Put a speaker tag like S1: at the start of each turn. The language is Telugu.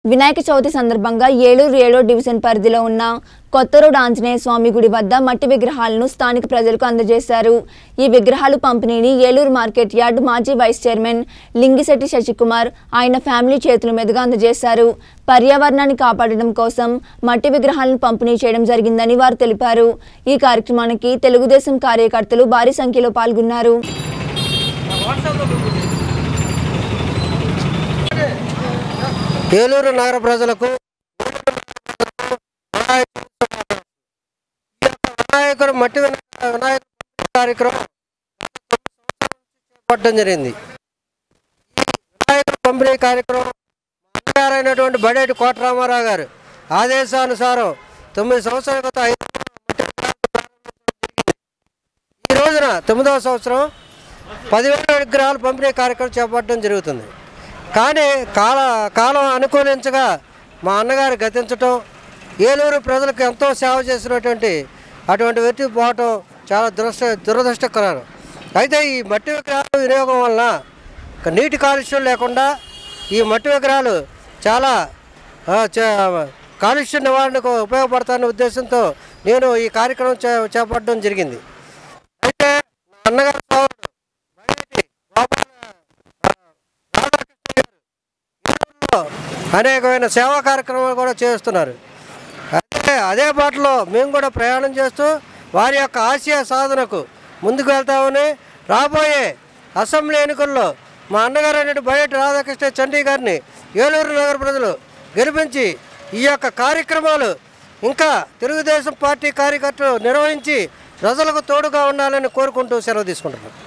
S1: వినాయక చవితి సందర్భంగా ఏలూరు ఏడో డివిజన్ పరిధిలో ఉన్న కొత్త రోడ్ ఆంజనేయ స్వామి గుడి వద్ద మట్టి విగ్రహాలను స్థానిక ప్రజలకు అందజేశారు ఈ విగ్రహాలు పంపిణీని ఏలూరు మార్కెట్ యార్డ్ మాజీ వైస్ చైర్మన్ లింగిశెట్టి శశికుమార్ ఆయన ఫ్యామిలీ చేతుల మీదుగా అందజేశారు పర్యావరణాన్ని కాపాడడం కోసం మట్టి విగ్రహాలను పంపిణీ చేయడం జరిగిందని వారు తెలిపారు ఈ కార్యక్రమానికి తెలుగుదేశం కార్యకర్తలు భారీ సంఖ్యలో పాల్గొన్నారు
S2: ఏలూరు నగర ప్రజలకు వినాయకుడు మట్టి వినాయక వినాయక కార్యక్రమం చేపట్టడం జరిగింది ఈ వినాయకుడు పంపిణీ కార్యక్రమం మా అన్నగారైనటువంటి బడేటి కోటరామారావు గారు ఆదేశానుసారం తొమ్మిది సంవత్సరాల క్రితం ఐదు మట్టి విగ్రహాలను ప్రారంభించడం జరిగింది. ఈ రోజున తొమ్మిదవ సంవత్సరం పదివేల విగ్రహాలు పంపిణీ కార్యక్రమం చేపట్టడం జరుగుతుంది కానీ కాల కాలం అనుకూలించగా మా అన్నగారు గతించటం ఏలూరు ప్రజలకు ఎంతో సేవ చేసినటువంటి అటువంటి వ్యక్తి పోవటం చాలా దురదృష్ట దురదృష్టకరం అయితే ఈ మట్టి విగ్రహాల వినియోగం వలన ఇక నీటి కాలుష్యం లేకుండా ఈ మట్టి విగ్రహాలు చాలా ఆ, చే- కాలుష్య నివారణకు ఉపయోగపడతానే ఉద్దేశంతో నేను ఈ కార్యక్రమం చే చేపట్టడం జరిగింది అయితే నా అన్నగారు సోదరుడు బయటి గోపాల ఆ, రాధాకృష్ణ గారు ఏలూరులో అనేకమైన సేవా కార్యక్రమాలు కూడా చేస్తున్నారు అదే అదే బాటలో మేము కూడా ప్రయాణం చేస్తూ వారి యొక్క ఆశయ సాధనకు ముందుకు వెళ్తామని రాబోయే అసెంబ్లీ ఎన్నికల్లో మా అన్నగారు అనేటి బయట రాధాకృష్ణ చండీ గారిని ఏలూరు నగర ప్రజలు గెలిపించి ఈ యొక్క కార్యక్రమాలు ఇంకా తెలుగుదేశం పార్టీ కార్యకర్తలు నిర్వహించి ప్రజలకు తోడుగా ఉండాలని కోరుకుంటూ సెలవు తీసుకుంటున్నాను